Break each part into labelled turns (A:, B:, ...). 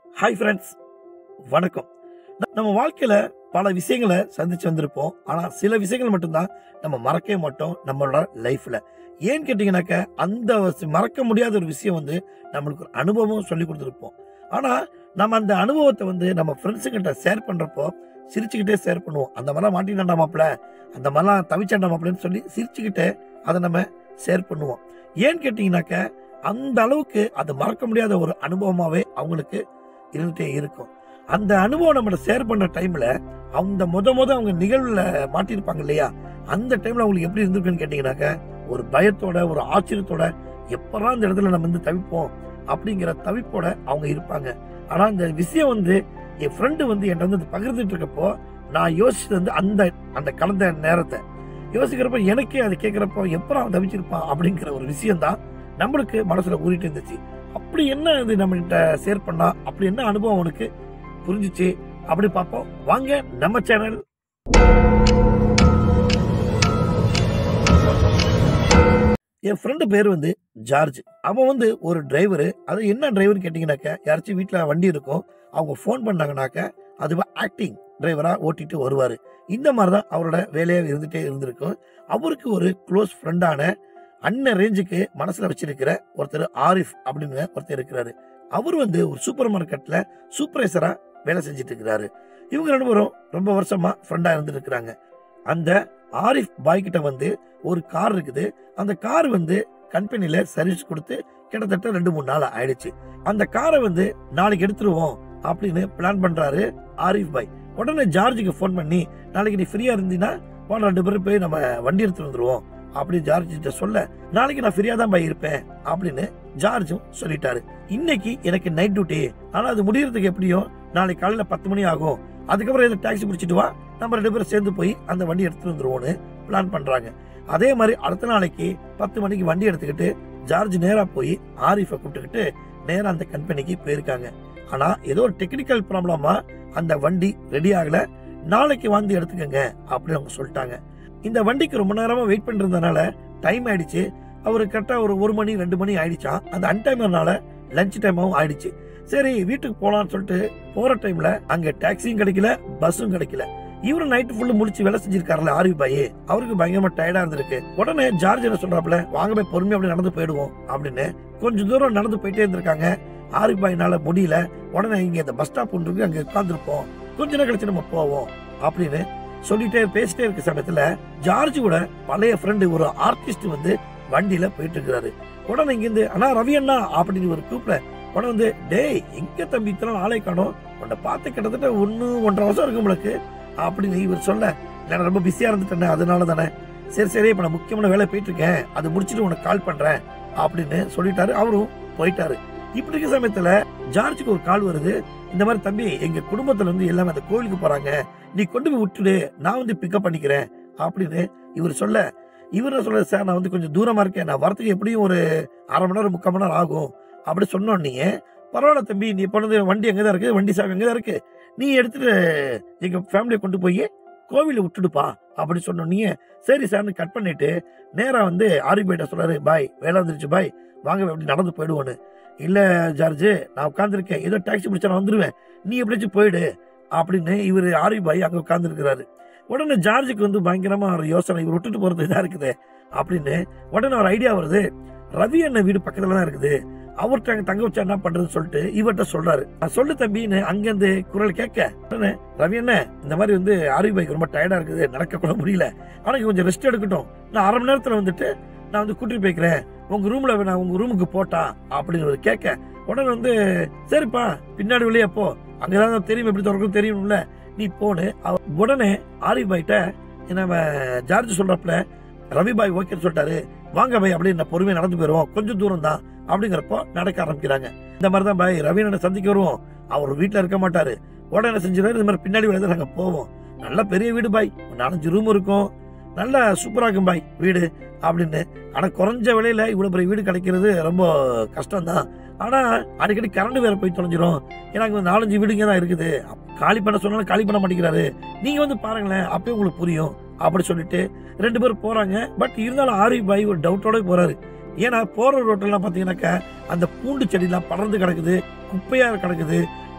A: hi friends வணக்கம் ந- நம்ம வாழ்க்கையில பல விஷயங்களை சந்திச்சு வந்திருப்போம் ஆனா சில விஷயங்கள் மட்டும்தான் நம்ம மறக்கவே மாட்டோம் நம்மளோட லைஃப்ல ஏன்னு கேட்டீங்கன்னாக்க அந்த சி- மறக்க முடியாத ஒரு விஷயம் வந்து நம்மளுக்கு ஒரு அனுபவம் சொல்லி கொடுத்துருப்போம் ஆனா நம்ம அந்த அனுபவத்தை வந்து நம்ம ஃப்ரெண்ட்ஸுங்கிட்ட ஷேர் பண்றப்போ சிரிச்சுக்கிட்டே ஷேர் பண்ணுவோம் அந்த மாதிரிலாம் மாட்டினா மாப்பிள அந்த மாதிரிலாம் தவிச்சாண்டா மாப்பிளன்னு சொல்லி சிரிச்சுக்கிட்டே அதை நம்ம ஷேர் பண்ணுவோம் ஏன்னு கேட்டீங்கன்னாக்க அந்த அளவுக்கு அது மறக்க முடியாத ஒரு அனுபவமாவே அவங்களுக்கு இருந்துட்டே இருக்கும் அந்த அனுபவம் நம்ம ஷேர் பண்ற டைம்ல அந்த முத முத அவங்க நிகழ்வுல மாட்டியிருப்பாங்க இல்லையா அந்த டைம்ல அவங்களுக்கு எப்படி இருந்திருக்குன்னு கேட்டீங்கன்னாக்க ஒரு பயத்தோட ஒரு ஆச்சரியத்தோட எப்பதான் இந்த இடத்துல நம்ம வந்து தவிப்போம் அப்படிங்கிற தவிப்போட அவங்க இருப்பாங்க ஆனா அந்த விஷயம் வந்து என் ஃப்ரெண்டு வந்து என்கிட்ட வந்து அது பகிர்ந்துட்டு இருக்கப்போ நான் யோசிச்சது வந்து அந்த அந்த கலந்த நேரத்தை யோசிக்கிறப்ப எனக்கே அது கேட்கிறப்போ எப்பறம் அவன் தவிச்சிருப்பான் அப்படிங்கிற ஒரு விஷயம் தான் நம்மளுக்கு மனசுல ஊறிட்டு இருந்துச்சு அப்படி என்ன இது நம்ம கிட்ட ஷேர் பண்ணா அப்படி என்ன அனுபவம் உனக்கு புரிஞ்சுச்சு அப்படி பார்ப்போம் வாங்க நம்ம சேனல் என் ஃப்ரெண்டு பேர் வந்து ஜார்ஜ் அவன் வந்து ஒரு டிரைவர் அது என்ன டிரைவர் கேட்டிங்கனாக்க யாராச்சும் வீட்டில் வண்டி இருக்கும் அவங்க ஃபோன் பண்ணாங்கனாக்க அது ஆக்டிங் டிரைவராக ஓட்டிட்டு வருவார் இந்த மாதிரி தான் அவரோட வேலையாக இருந்துகிட்டே இருந்திருக்கும் அவருக்கு ஒரு க்ளோஸ் ஃப்ரெண்டான அண்ணன் ரேஞ்சுக்கு மனசில் வச்சிருக்கிற ஒருத்தர் ஆரிஃப் அப்படின்னு ஒருத்தர் இருக்கிறாரு அவர் வந்து ஒரு சூப்பர் மார்க்கெட்டில் சூப்பர்வைசராக வேலை செஞ்சுட்டு இருக்கிறாரு இவங்க ரெண்டு பேரும் ரொம்ப வருஷமா ஃப்ரெண்டாக இருந்துட்டு இருக்கிறாங்க அந்த ஆரிஃப் பாய் கிட்ட வந்து ஒரு கார் இருக்குது அந்த கார் வந்து கம்பெனில சர்வீஸ் கொடுத்து கிட்டத்தட்ட ரெண்டு மூணு நாள் ஆயிடுச்சு அந்த காரை வந்து நாளைக்கு எடுத்துருவோம் அப்படின்னு பிளான் பண்றாரு ஆரிஃப் பாய் உடனே ஜார்ஜுக்கு ஃபோன் பண்ணி நாளைக்கு நீ ஃப்ரீயா இருந்தீங்கன்னா போன ரெண்டு பேரும் போய் நம்ம வண்டி எடுத்துட்டு வந்துருவோம் அப்படி ஜார்ஜ் கிட்ட சொல்ல நாளைக்கு நான் ஃப்ரீயா தான் பாய் இருப்பேன் அப்படின்னு ஜார்ஜும் சொல்லிட்டாரு இன்னைக்கு எனக்கு நைட் டியூட்டி ஆனா அது முடியறதுக்கு எப்படியும் நாளைக்கு காலையில பத்து மணி ஆகும் அதுக்கப்புறம் எது டாக்ஸி பிடிச்சிட்டு வா நம்ம ரெண்டு பேரும் சேர்ந்து போய் அந்த வண்டி எடுத்துட்டு வந்துருவோம்னு பிளான் பண்றாங்க அதே மாதிரி அடுத்த நாளைக்கு பத்து மணிக்கு வண்டி எடுத்துக்கிட்டு ஜார்ஜ் நேரா போய் ஆரிஃபை கூப்பிட்டுக்கிட்டு நேரா அந்த கம்பெனிக்கு போயிருக்காங்க ஆனா ஏதோ ஒரு டெக்னிக்கல் ப்ராப்ளமா அந்த வண்டி ரெடி ஆகல நாளைக்கு வந்து எடுத்துக்கங்க அப்படின்னு அவங்க சொல்லிட்டாங்க இந்த வண்டிக்கு ரொம்ப நேரமா வெயிட் பண்ணிருந்தனால டைம் ஆயிடுச்சு அவரு கரெக்டா ஒரு ஒரு மணி ரெண்டு மணி ஆயிடுச்சான் அந்த அன்டைம்னால லஞ்ச் டைமாவும் ஆயிடுச்சு சரி வீட்டுக்கு போலாம்னு சொல்லிட்டு போற டைம்ல அங்க டாக்ஸியும் கிடைக்கல பஸ்ஸும் கிடைக்கல இவரு நைட்டு ஃபுல்லு முடிச்சு வேலை செஞ்சிருக்காருல ஆர்வி பாய் அவருக்கு பயங்கரமா டயர்டா இருந்திருக்கு உடனே ஜார்ஜ் என்ன சொல்றாப்ல வாங்க போய் பொறுமையா அப்படி நடந்து போயிடுவோம் அப்படின்னு கொஞ்சம் தூரம் நடந்து போயிட்டே இருந்திருக்காங்க ஆர்வி பாய்னால முடியல உடனே இங்க இந்த பஸ் ஸ்டாப் ஒன்று இருக்கு அங்க உட்காந்துருப்போம் கொஞ்ச நேரம் கழிச்சு நம்ம போவோம் அப்படின்னு சொல்லிட்டே பேசிட்டே இருக்க சமயத்துல ஜார்ஜ் கூட பழைய ஃப்ரெண்டு ஒரு ஆர்டிஸ்ட் வந்து வண்டியில போயிட்டு இருக்கிறாரு உடனே இங்க இருந்து அண்ணா ரவி அண்ணா அப்படின்னு ஒரு கூப்பிட உடனே வந்து டேய் எங்க தம்பி இத்தனை நாளை காணோம் உன்னை பார்த்து கிட்டத்தட்ட ஒன்னு ஒன்றரை வருஷம் இருக்கும் உங்களுக்கு அப்படின்னு இவர் சொல்ல நான் ரொம்ப பிஸியா இருந்துட்டேன் அதனால தானே சரி சரி இப்ப நான் முக்கியமான வேலை போயிட்டு இருக்கேன் அது முடிச்சிட்டு உனக்கு கால் பண்றேன் அப்படின்னு சொல்லிட்டாரு அவரும் போயிட்டாரு இப்படி இருக்க சமயத்துல ஜார்ஜுக்கு ஒரு கால் வருது இந்த மாதிரி தம்பி எங்க குடும்பத்துல வந்து எல்லாமே அந்த கோவிலுக்கு போறாங்க நீ கொண்டு போய் விட்டுடு நான் வந்து பிக்கப் பண்ணிக்கிறேன் அப்படின்னு இவர் சொல்ல இவர் என்ன சொல்றாரு சார் நான் வந்து கொஞ்சம் தூரமா இருக்கேன் நான் வரதுக்கு எப்படியும் ஒரு அரை மணி நேரம் முக்கால் மணி நேரம் ஆகும் அப்படி சொன்னோன்னே பரவாயில்ல தம்பி நீ போனது வண்டி எங்கே தான் இருக்கு வண்டி சாவி எங்கே தான் இருக்கு நீ எடுத்துட்டு எங்க ஃபேமிலியை கொண்டு போய் கோவில விட்டுடுப்பா அப்படி சொன்னோன்னே சரி சார்னு கட் பண்ணிட்டு நேரா வந்து ஆரிபேட்ட சொல்றாரு பாய் வேலை வந்துருச்சு பாய் வாங்க அப்படி நடந்து போயிடுவோன்னு இல்ல ஜார்ஜ் நான் உட்காந்துருக்கேன் ஏதோ டாக்ஸி பிடிச்சா நான் வந்துருவேன் நீ எப்படியாச்சும் போயிடு அப்படின்னு இவர் ஆரி பாய் அங்க உட்காந்துருக்கிறாரு உடனே ஜார்ஜுக்கு வந்து பயங்கரமா ஒரு யோசனை இவர் விட்டுட்டு போறது இதா இருக்குது அப்படின்னு உடனே ஒரு ஐடியா வருது ரவி அண்ணன் வீடு பக்கத்துல தான் இருக்குது அவர்கிட்ட அங்க தங்க வச்சா என்ன பண்றதுன்னு சொல்லிட்டு இவர்கிட்ட சொல்றாரு நான் சொல்லு தம்பின்னு அங்கிருந்து குரல் கேட்க உடனே ரவி அண்ணன் இந்த மாதிரி வந்து ஆரி பைக் ரொம்ப டயர்டா இருக்குது நடக்க கூட முடியல ஆனா இங்க கொஞ்சம் ரெஸ்ட் எடுக்கட்டும் நான் அரை மணி நேரத்துல வந்துட்டு நான் வந்து கூட்டிட்டு போய்க்கிறேன் உங்க ரூம்ல நான் உங்க ரூமுக்கு போட்டா அப்படின்னு ஒரு கேட்க உடனே வந்து சரிப்பா பின்னாடி வெளியே போ அங்கதான் தெரியும் எப்படி திறக்கும் தெரியும்ல நீ போன்னு அவ- உடனே ஆரி பாய்கிட்ட நம்ம ஜார்ஜ் சொல்றப்பல ரவி பாய் ஓகேன்னு சொல்லிட்டாரு வாங்க பாய் அப்படின்னு நான் பொறுமையா நடந்து போயிருவோம் கொஞ்சம் தூரம் தான் அப்படிங்கிறப்போ நடக்க ஆரம்பிக்கிறாங்க இந்த மாதிரி தான் பாய் ரவியனை சந்திக்க வருவோம் அவர் வீட்டுல இருக்க மாட்டாரு உடனே என்ன செஞ்சிருவாரு இந்த மாதிரி பின்னாடி வந்து நாங்க போவோம் நல்ல பெரிய வீடு பாய் ஒரு நாலஞ்சு ரூம் இருக்கும் நல்ல சூப்பரா இருக்கும் பாய் வீடு அப்படின்னு ஆனா குறைஞ்ச விலையில இவ்வளவு பெரிய வீடு கிடைக்கிறது ரொம்ப கஷ்டம் தான் ஆனா அடிக்கடி கரண்ட் வேற போய் தொலைஞ்சிரும் ஏன்னா அங்க ஒரு நாலஞ்சு வீடுங்க தான் இருக்குது காலி பண்ண சொன்னாலும் காலி பண்ண மாட்டேங்கிறாரு நீங்க வந்து பாருங்களேன் அப்பயே உங்களுக்கு புரியும் அப்படி சொல்லிட்டு ரெண்டு பேரும் போறாங்க பட் இருந்தாலும் ஆரி பாய் ஒரு டவுட்டோட போறாரு ஏன்னா போற ரோட்டெல்லாம் பாத்தீங்கன்னாக்கா அந்த பூண்டு செடியெல்லாம் படர்ந்து கிடக்குது குப்பையா கிடக்குது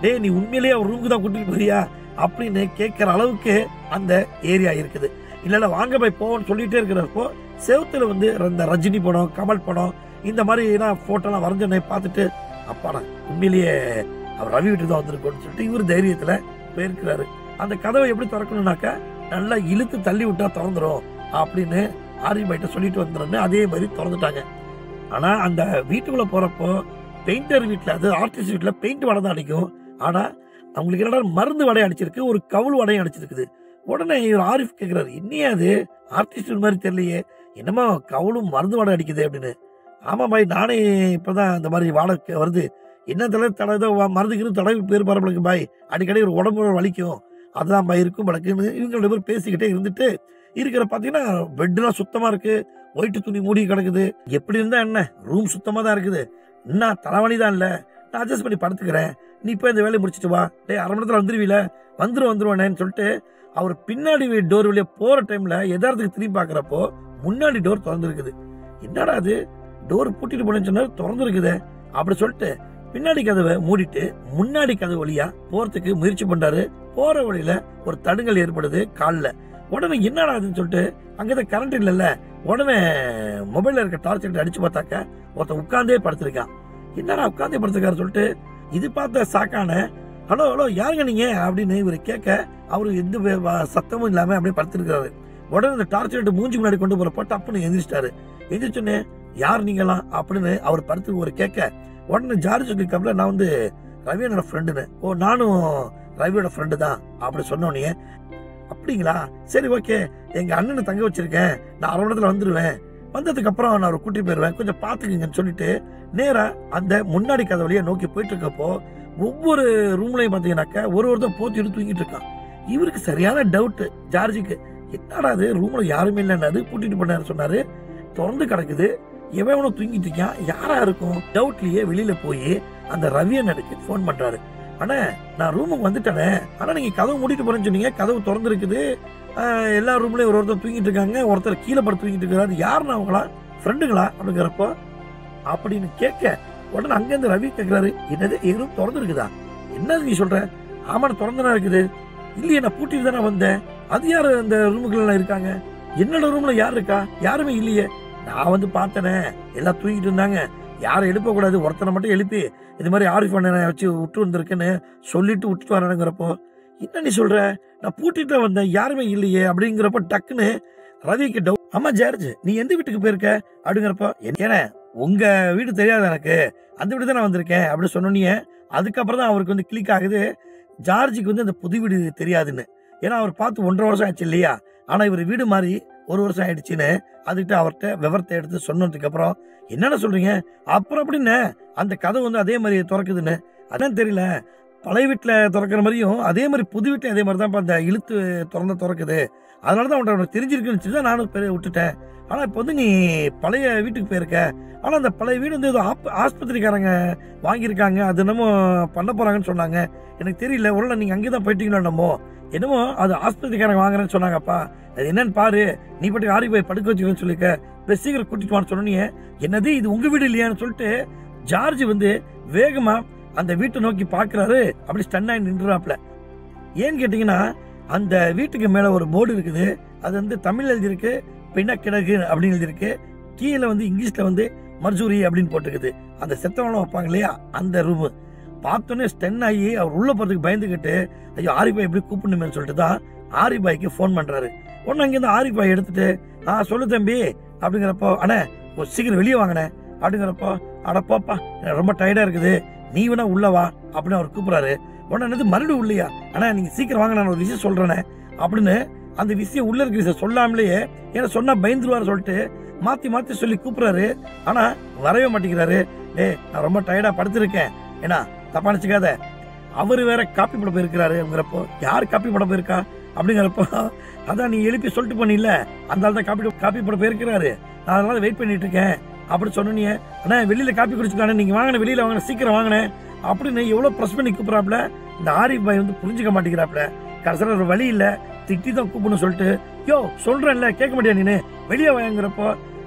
A: டேய் நீ உண்மையிலேயே அவர் ரூமுக்கு தான் கூட்டிட்டு போறியா அப்படின்னு கேட்கிற அளவுக்கு அந்த ஏரியா இருக்குது இல்ல இல்ல வாங்க போய் போவோம்னு சொல்லிட்டே இருக்கிறப்போ செவுத்துல வந்து இந்த ரஜினி படம் கமல் படம் இந்த மாதிரி நான் போட்டோலாம் வரைஞ்சோன்னே பார்த்துட்டு அப்பாடா உண்மையிலேயே அவர் ரவி வீட்டுக்கு தான் வந்திருக்கோம்னு சொல்லிட்டு இவர் தைரியத்துல போயிருக்கிறாரு அந்த கதவை எப்படி திறக்கணும்னாக்கா நல்லா இழுத்து தள்ளி விட்டா திறந்துரும் அப்படின்னு ஆரியபாய்ட்ட சொல்லிட்டு வந்துடுறேன்னு அதே மாதிரி திறந்துட்டாங்க ஆனா அந்த வீட்டுக்குள்ள போறப்போ பெயிண்டர் வீட்டில் அது ஆர்டிஸ்ட் வீட்டில் பெயிண்ட் வடை தான் அடிக்கும் ஆனா அவங்களுக்கு என்னடா மருந்து வடை அடிச்சிருக்கு ஒரு கவுள் வடையும் அடிச்சிருக்குது உடனே இவர் ஆரிஃப் கேட்குறாரு என்னையே அது ஆர்டிஸ்ட் மாதிரி தெரியலையே என்னமோ கவுளும் மருந்து வடை அடிக்குது அப்படின்னு ஆமா பாய் நானே இப்பதான் இந்த மாதிரி வாடகை வருது என்ன தலை தடை ஏதோ மருந்துக்கு தடவை பேர் பரப்பலுக்கு பாய் அடிக்கடி ஒரு உடம்பு வலிக்கும் அதுதான் பாய் இருக்கும் பழக்குன்னு இவங்க ரெண்டு பேர் பேசிக்கிட்டே இருந்துட்டு இருக்கிற பார்த்தீங்கன்னா பெட்லாம் சுத்தமா இருக்கு ஒயிட்டு துணி மூடி கிடக்குது எப்படி இருந்தா என்ன ரூம் சுத்தமா தான் இருக்குது என்ன தலைவலி தான் இல்ல நான் அட்ஜஸ்ட் பண்ணி படுத்துக்கிறேன் நீ இப்போ இந்த வேலையை முடிச்சிட்டு வா டேய் அரை மணி நேரத்தில் வந்துருவீல வந்துரும் வந்துருவானேன்னு சொல்லிட்டு அவர் பின்னாடி டோர் வழியா போற டைம்ல எதார்த்துக்கு திரும்பி பார்க்கறப்போ முன்னாடி டோர் திறந்துருக்குது என்னடா அது டோர் பூட்டிட்டு போனேன்னு சொன்னாரு திறந்துருக்குதே அப்படி சொல்லிட்டு பின்னாடி கதவை மூடிட்டு முன்னாடி கதவு வழியா போறதுக்கு முயற்சி பண்றாரு போற வழியில ஒரு தடுங்கல் ஏற்படுது கால்ல உடனே என்னடா அதுன்னு சொல்லிட்டு அங்கதான் கரண்ட் இல்லைல்ல உடனே மொபைல்ல இருக்க டார்ச் லைட் அடிச்சு பார்த்தாக்க ஒருத்தன் உட்கார்ந்தே படுத்திருக்கான் என்னடா உட்கார்ந்தே படுத்திருக்காரு சொல்லிட்டு இது பார்த்த சாக்கான ஹலோ ஹலோ யாருங்க நீங்க அப்படின்னு இவர் கேட்க அவரு எந்த வே- வ- சத்தமும் இல்லாம அப்படியே படுத்திருக்காரு உடனே இந்த டார்ச் லைட் மூஞ்சி முன்னாடி கொண்டு போறப்ப டப்புன்னு எந்திரிச்சிட்டாரு எந்திரிச்சோன்னே யார் நீங்களாம் அப்படின்னு அவர் படுத்து ஒரு கேட்க உடனே ஜார்ஜ் சொல்லியிருக்காப்ல நான் வந்து ரவியோட ஃப்ரெண்டுன்னு ஓ நானும் ரவியோட ஃப்ரெண்டு தான் அப்படி சொன்னோன்னே அப்படிங்களா சரி ஓகே எங்க அண்ணனை தங்க வச்சிருக்கேன் நான் அரை மணி நேரத்துல வந்துருவேன் வந்ததுக்கு அப்புறம் நான் அவரை கூட்டி போயிருவேன் கொஞ்சம் பாத்துக்குங்கன்னு சொல்லிட்டு நேரா அந்த முன்னாடி கதை வழியா நோக்கி போயிட்டு இருக்கப்போ ஒவ்வொரு ரூம்லயும் பாத்தீங்கன்னாக்க ஒரு ஒருத்தர் போத்தி எடுத்து தூங்கிட்டு இருக்கான் இவருக்கு சரியான டவுட் ஜார்ஜுக்கு என்னடா அது ரூம்ல யாருமே இல்லைன்னாரு கூட்டிட்டு போனாரு சொன்னாரு திறந்து கிடக்குது எவன் எவனோ தூங்கிட்டு இருக்கான் யாரா இருக்கும் டவுட்லயே வெளியில போய் அந்த ரவி அண்ணனுக்கு ஃபோன் பண்றாரு அண்ணா நான் ரூமுக்கு வந்துட்டேனே ஆனா நீங்க கதவு மூடிட்டு போறேன்னு சொன்னீங்க கதவு திறந்து இருக்குது எல்லா ரூம்லயும் ஒரு ஒருத்தர் தூங்கிட்டு இருக்காங்க ஒருத்தர் கீழே படுத்து தூங்கிட்டு இருக்காரு யாருன்னா அவங்களா ஃப்ரெண்டுங்களா அப்படிங்கிறப்போ அப்படின்னு கேட்க உடனே அங்கேருந்து ரவி கேட்கிறாரு என்னது எதுவும் திறந்து இருக்குதா என்னது நீ சொல்ற ஆமாண்ணா திறந்துனா இருக்குது இல்லையே நான் பூட்டிட்டு தானே வந்தேன் அது யாரு அந்த ரூமுக்குள்ள இருக்காங்க என்னோட ரூம்ல யார் இருக்கா யாருமே இல்லையே நான் வந்து பார்த்தனே எல்லாம் தூங்கிட்டு இருந்தாங்க யாரை எழுப்பக்கூடாது ஒருத்தனை மட்டும் எழுப்பி இது மாதிரி ஆரிஃப் அண்ணனை வச்சு விட்டு வந்திருக்கேன்னு சொல்லிட்டு விட்டுட்டு வரணுங்கிறப்போ என்ன நீ சொல்ற நான் பூட்டிட்டு தான் வந்தேன் யாருமே இல்லையே அப்படிங்கிறப்ப டக்குன்னு ரவிக்கு டவுட் ஆமா ஜார்ஜ் நீ எந்த வீட்டுக்கு போயிருக்க அப்படிங்கிறப்போ ஏன்னா உங்க வீடு தெரியாது எனக்கு அந்த வீடு தான் நான் வந்திருக்கேன் அப்படின்னு சொன்னோன்னே அதுக்கப்புறம் தான் அவருக்கு வந்து கிளிக் ஆகுது ஜார்ஜுக்கு வந்து அந்த புது வீடு தெரியாதுன்னு ஏன்னா அவர் பார்த்து ஒன்றரை வருஷம் ஆச்சு இல்லையா ஆனா இவர் வீடு மாதிரி ஒரு வருஷம் ஆயிடுச்சுன்னு அதுக்கிட்ட அவர்கிட்ட விவரத்தை எடுத்து சொன்னதுக்கு அப்புறம் என்னென்ன சொல்றீங்க அப்புறம் அப்படின்னு அந்த கதை வந்து அதே மாதிரி திறக்குதுன்னு அதான் தெரியல பழைய வீட்டில் திறக்கிற மாதிரியும் அதே மாதிரி புது வீட்டில் அதே மாதிரி தான் அந்த இழுத்து திறந்த திறக்குது அதனால தான் உன்ட்ட உனக்கு தெரிஞ்சிருக்குன்னு சொல்லி தான் நானும் பெரிய விட்டுட்டேன் ஆனால் இப்போ வந்து நீ பழைய வீட்டுக்கு போயிருக்க ஆனால் அந்த பழைய வீடு வந்து ஏதோ ஆப் ஆஸ்பத்திரிக்காரங்க வாங்கியிருக்காங்க அது என்னமோ பண்ண போகிறாங்கன்னு சொன்னாங்க எனக்கு தெரியல ஒருவேளை நீங்கள் அங்கே தான் போயிட்டீங்களோ என்னமோ என்னமோ அது ஆஸ்பத்திரிக்காரங்க வாங்குறேன்னு சொன்னாங்கப்பா அது என்னன்னு பாரு நீ பாட்டுக்கு ஆரி போய் படுக்க வச்சுக்கன்னு சொல்லிக்க பெஸ் சீக்கிரம் கூட்டிட்டு வான்னு சொன்னீங்க என்னது இது உங்க வீடு இல்லையான்னு சொல்லிட்டு ஜார்ஜ் வந்து வேகமா அந்த வீட்டை நோக்கி பார்க்கறாரு அப்படி ஸ்டன் ஆகி நின்றுறாப்ல ஏன்னு கேட்டிங்கன்னா அந்த வீட்டுக்கு மேல ஒரு போர்டு இருக்குது அது வந்து தமிழ் எழுதியிருக்கு பிணக்கிடகு அப்படின்னு எழுதியிருக்கு கீழே வந்து இங்கிலீஷ்ல வந்து மர்ஜூரி அப்படின்னு போட்டிருக்குது அந்த செத்தவனம் வைப்பாங்க இல்லையா அந்த ரூமு பார்த்தோன்னே ஸ்டென் ஆகி அவர் உள்ள போறதுக்கு பயந்துக்கிட்டு ஐயோ ஆரிபாய் எப்படி கூப்பிடணுமேனு சொல்லிட்டு தான் ஆரிபாய்க்கு ஃபோன் பண்றாரு ஒன்று அங்கேருந்து ஆரிபாய் எடுத்துட்டு ஆ சொல்லு தம்பி அப்படிங்கிறப்போ அண்ணே ஒரு சீக்கிரம் வெளியே வாங்கினே அப்படிங்கிறப்போ அட போப்பா எனக்கு ரொம்ப டயர்டா இருக்குது நீ வேணா உள்ள வா அப்படின்னு அவர் கூப்பிடுறாரு உடனே என்னது மறுபடியும் உள்ளையா அண்ணா நீங்க சீக்கிரம் வாங்க நான் ஒரு விஷயம் சொல்றேனே அப்படின்னு அந்த விஷயம் உள்ள இருக்க விஷயம் சொல்லாமலேயே ஏன்னா சொன்னா பயந்துருவாரு சொல்லிட்டு மாத்தி மாத்தி சொல்லி கூப்பிடுறாரு ஆனா வரவே மாட்டேங்கிறாரு டேய் நான் ரொம்ப டயர்டா படுத்திருக்கேன் ஏன்னா தப்பா நினைச்சுக்காத அவரு வேற காப்பி போட போயிருக்கிறாரு அப்படிங்கிறப்போ யார் காப்பி போட போயிருக்கா அப்படிங்கிறப்போ அதான் நீ எழுப்பி சொல்லிட்டு பண்ணில அந்த ஆள் தான் காப்பி காப்பி போட போயிருக்கிறாரு நான் அதனால வெயிட் பண்ணிட்டு இருக்கேன் அப்படி சொன்னீங்க அண்ணா வெளியில காப்பி குடிச்சுக்கானே நீங்க வாங்கின வெளியில வாங்கின சீக்கிரம் வாங்கினேன் அப்படின்னு எவ்வளவு ப்ரெஸ் பண்ணி கூப்பிடுறாப்ல இந்த ஆரிஃப் பாய் வந்து புரிஞ்சுக்க மாட்டேங்கிறாப்ல கடைசியில் ஒரு வழி இல்ல திட்டி தான் கூப்பிடணும் சொல்லிட்டு யோ சொல்றேன்ல கேட்க மாட்டியா நீனு வெளியே வாங்குறப்போ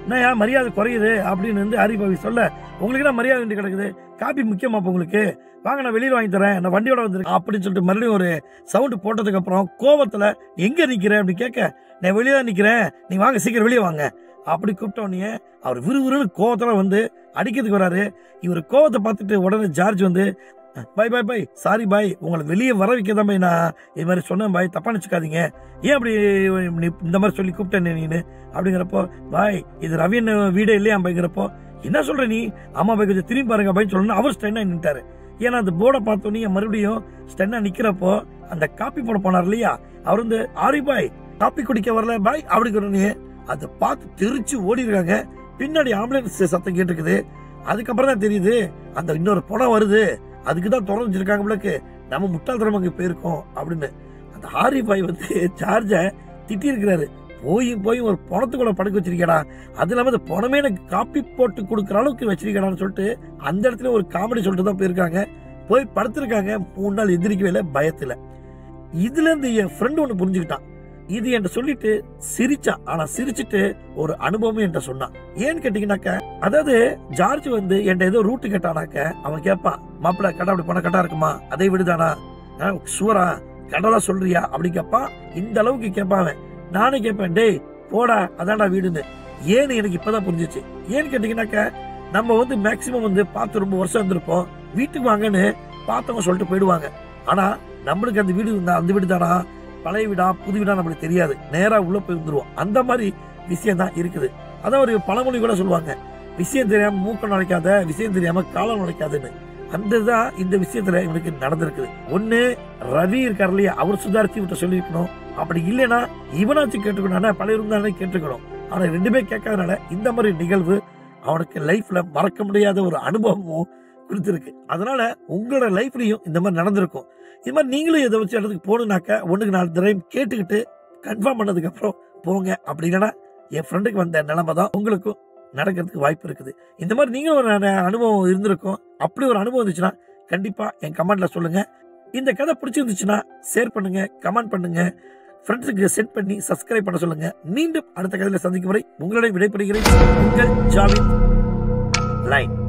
A: என்னையா மரியாதை குறையுது அப்படின்னு வந்து ஹரிபாவி சொல்ல உங்களுக்கு என்ன மரியாதை வேண்டி கிடக்குது காப்பி முக்கியமா இப்ப உங்களுக்கு வாங்க நான் வெளியில வாங்கி தரேன் நான் வண்டியோட வந்திருக்கேன் அப்படின்னு சொல்லிட்டு மறுபடியும் ஒரு சவுண்டு போட்டதுக்கு அப்புறம் கோவத்துல எங்க நிக்கிற அப்படி கேட்க நான் வெளியே தான் நிக்கிறேன் நீ வாங்க சீக்கிரம் வெளியே வாங்க அப்படி கூப்பிட்டோன்னே அவர் விறுவிறுன்னு கோவத்துல வந்து அடிக்கிறதுக்கு வராரு இவர் கோவத்தை பார்த்துட்டு உடனே ஜார்ஜ் வந்து பாய் பாய் பாய் சாரி பாய் உங்களை வெளியே வர வைக்க தான் பாய் நான் இது மாதிரி சொன்னேன் பாய் தப்பா நினச்சிக்காதீங்க ஏன் அப்படி நீ இந்த மாதிரி சொல்லி கூப்பிட்டேன் நீனு அப்படிங்கிறப்போ பாய் இது ரவின் வீடே இல்லையா பாய்ங்கிறப்போ என்ன சொல்ற நீ ஆமா பாய் கொஞ்சம் திரும்பி பாருங்க பாய் சொல்லணும் அவர் ஸ்டென்னா நின்ட்டாரு ஏன்னா அந்த போர்டை பார்த்தோன்னே மறுபடியும் ஸ்டென்னா நிக்கிறப்போ அந்த காப்பி போட போனார் இல்லையா அவர் வந்து ஆரி பாய் காப்பி குடிக்க வரல பாய் அப்படி உடனே அதை பார்த்து தெரிச்சு ஓடி இருக்காங்க பின்னாடி ஆம்புலன்ஸ் சத்தம் கேட்டுருக்குது அதுக்கப்புறம் தான் தெரியுது அந்த இன்னொரு படம் வருது அதுக்கு தான் திறந்து வச்சிருக்காங்க பிள்ளைக்கு நம்ம முட்டாள்தனம் அங்கே போயிருக்கோம் அப்படின்னு அந்த ஹாரி பாய் வந்து ஜார்ஜை திட்டி இருக்கிறாரு போய் போய் ஒரு பணத்துக்குள்ள படுக்க வச்சிருக்கடா அது இல்லாம அந்த பணமே எனக்கு காப்பி போட்டு கொடுக்குற அளவுக்கு வச்சிருக்கடான்னு சொல்லிட்டு அந்த இடத்துல ஒரு காமெடி சொல்லிட்டு தான் போயிருக்காங்க போய் படுத்திருக்காங்க மூணு நாள் எந்திரிக்கவே இல்லை பயத்துல இதுல இருந்து என் ஃப்ரெண்டு ஒன்று புரிஞ்சுக்கிட்டான் இது என்கிட்ட சொல்லிட்டு சிரிச்சான் ஆனா சிரிச்சிட்டு ஒரு அனுபவமும் என்கிட்ட சொன்னான் ஏன்னு கேட்டீங்கன்னாக்க அதாவது ஜார்ஜ் வந்து என்கிட்ட ஏதோ ரூட்டு கேட்டானாக்க அவன் கேட்பான் மாப்பிள்ள கடை அப்படி போன கடை இருக்குமா அதை விடுதானா சுவரா கடலா சொல்றியா அப்படி கேட்பான் இந்த அளவுக்கு கேட்பான் அவன் நானே கேட்பேன் டேய் போடா அதான்டா வீடுன்னு ஏன்னு எனக்கு இப்பதான் புரிஞ்சிச்சு ஏன்னு கேட்டீங்கன்னாக்க நம்ம வந்து மேக்சிமம் வந்து பார்த்து ரொம்ப வருஷம் இருந்திருப்போம் வீட்டுக்கு வாங்கன்னு பார்த்தவங்க சொல்லிட்டு போயிடுவாங்க ஆனா நம்மளுக்கு அந்த வீடு இருந்தா அந்த வீடு தானா பழைய வீடா புது வீடா நம்மளுக்கு தெரியாது நேரா உள்ள போய் வந்துருவோம் அந்த மாதிரி விஷயம் தான் இருக்குது அதான் ஒரு பழமொழி கூட சொல்லுவாங்க விஷயம் தெரியாம மூக்க நுழைக்காத விஷயம் தெரியாம காலம் நுழைக்காதுன்னு அந்த தான் இந்த விஷயத்துல இவனுக்கு நடந்திருக்குது ஒண்ணு ரவி இருக்கார் இல்லையா அவர் சுதாரிச்சு விட்ட சொல்லியிருக்கணும் அப்படி இல்லைன்னா இவனாச்சும் கேட்டுக்கணும் பழைய இருந்தாலே கேட்டுக்கணும் ஆனா ரெண்டுமே கேட்காதனால இந்த மாதிரி நிகழ்வு அவனுக்கு லைஃப்ல மறக்க முடியாத ஒரு அனுபவமும் கொடுத்துருக்கு அதனால உங்களோட லைஃப்லயும் இந்த மாதிரி நடந்திருக்கும் இது மாதிரி நீங்களும் இதை வச்சு இடத்துக்கு போகணுனாக்க ஒண்ணுக்கு நாலு தடவை கேட்டுக்கிட்டு கன்ஃபார்ம் பண்ணதுக்கு அப்புறம் போங்க அப்படி இல்லைன்னா என் ஃப்ரெண்டுக்கு வந்த நிலைமை தான் உங்களுக்கும் நடக்கிறதுக்கு வாய்ப்பு இருக்குது இந்த மாதிரி நீங்களும் ஒரு அனு- அனுபவம் இருந்திருக்கும் அப்படி ஒரு அனுபவம் இருந்துச்சுன்னா கண்டிப்பா என் கமெண்ட்ல சொல்லுங்க இந்த கதை பிடிச்சிருந்துச்சுன்னா ஷேர் பண்ணுங்க கமெண்ட் பண்ணுங்க ஃப்ரெண்ட்ஸுக்கு சென்ட் பண்ணி சப்ஸ்கிரைப் பண்ண சொல்லுங்க மீண்டும் அடுத்த கதையில சந்திக்கும் வரை உங்களுடைய விடைபெறுகிறேன் உங்கள் ஜாவித் லைன்